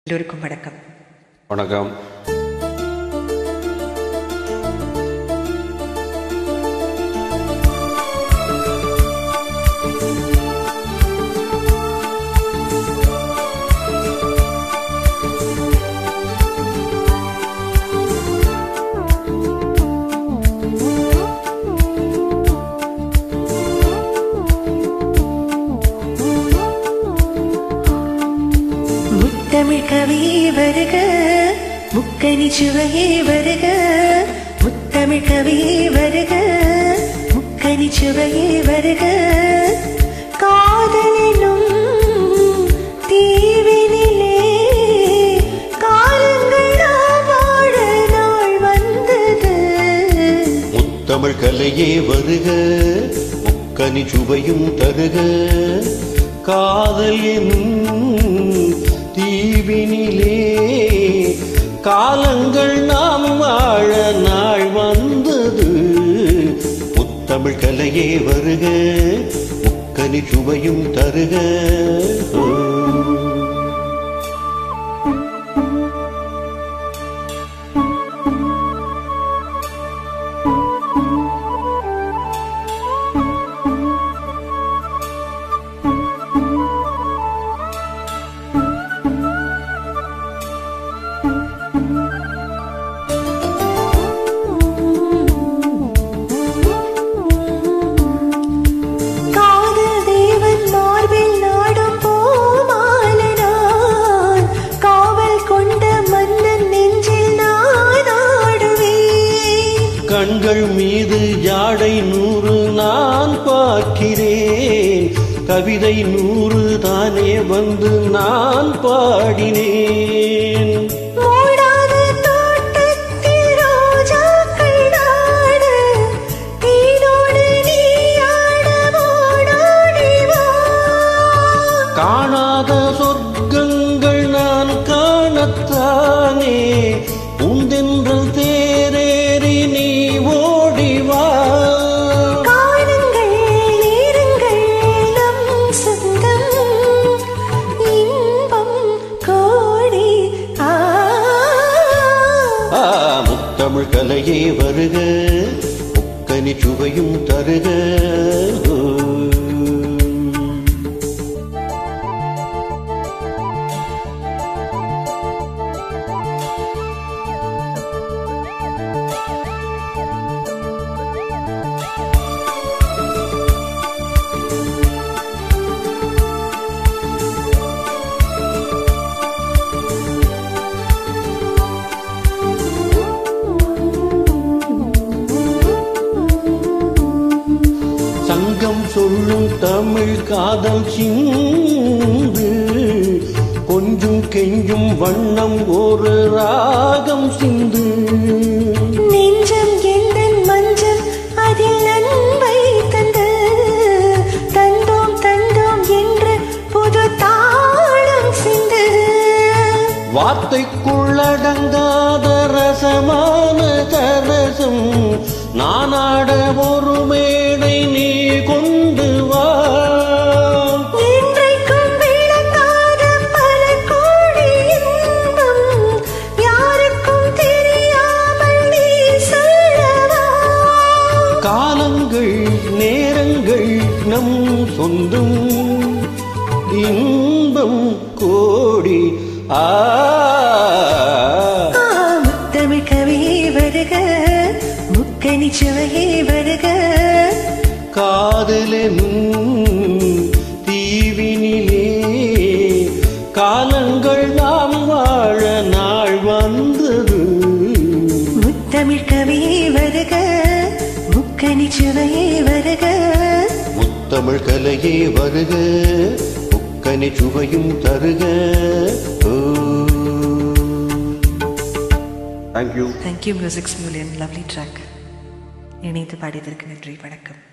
எல்லோருக்கும் வணக்கம் வணக்கம் முத்தமிழ் கவி வருக முக்கனி சுவையே வருக முத்தமிழ் கவி வருக முக்கனி சுவையே வருக காதலினும் தீவினிலே காலங்கள் நாம் வாழ நாள் வந்தது முத்தமிழ் கலையே வருக முக்கனி சுவையும் தருக காதல் எனும் தீவினிலே காலங்கள் நாம் வாழ நாள் வந்தது முத்தமிழ் கலையே வருக முக்கனி சுவையும் தருக காதல் தேவன் மார்பில் நாடும் பூமாலனான் காவல் கொண்ட மன்னன் நெஞ்சில் நான் ஆடுவேன் கண்கள் மீது ஜாடை நூறு நான் பார்க்கிறேன் கவிதை நூறு தானே வந்து நான் பாடினேன் மூடாத தோட்டத்தில் ரோஜாக்கள் நாட தேனோடு நீ ஆட ஓடோடி வா காணாத சொர்க்கங்கள் நான் காணத்தானே உண்டென்றல் தேரேறி நீ ஓடிவா காணுங்கள் நேருங்கள் நம் சொந்தம் இன்பம் கோடி ஆ ஆ, முத்தமிழ் கலையே வருக முக்கனி சுவையும் தருக சங்கம் சொல்லும் தமிழ் காதல் சிந்து கொஞ்சம் கெஞ்சும் வண்ணம் ஒரு ராகம் சிந்து நெஞ்சம் எந்தன் மஞ்சள் அதில் அன்பை தந்து தந்தோம் தந்தோம் என்று புது தாளம் சிந்து வார்த்தைக்குள்ளடங்காத ரசமான தரசம் நானாட ஒரு மேடை நீ கொண்டு வா இன்றைக்கும் விளங்காத பல கோடி இன்பம் யாருக்கும் தெரியாமல் நீ சொல்லவா காலங்கள் நேரங்கள் நம் சொந்தம் இன்பம் கோடி ஆ ஆ, முத்தமிழ் கவியே வருக முக்கனி சுவையே வருக காதலெனும் தீவினிலே காலங்கள் நாம் வாழ நாள் வந்தது முத்தமிழ் கவியே வருக முக்கனி சுவையே வருக முத்தமிழ் கலையே வருக முக்கனி சுவையும் தருக thank you thank you musics million lovely track இணைத்து பாடியதற்கு நன்றி வணக்கம்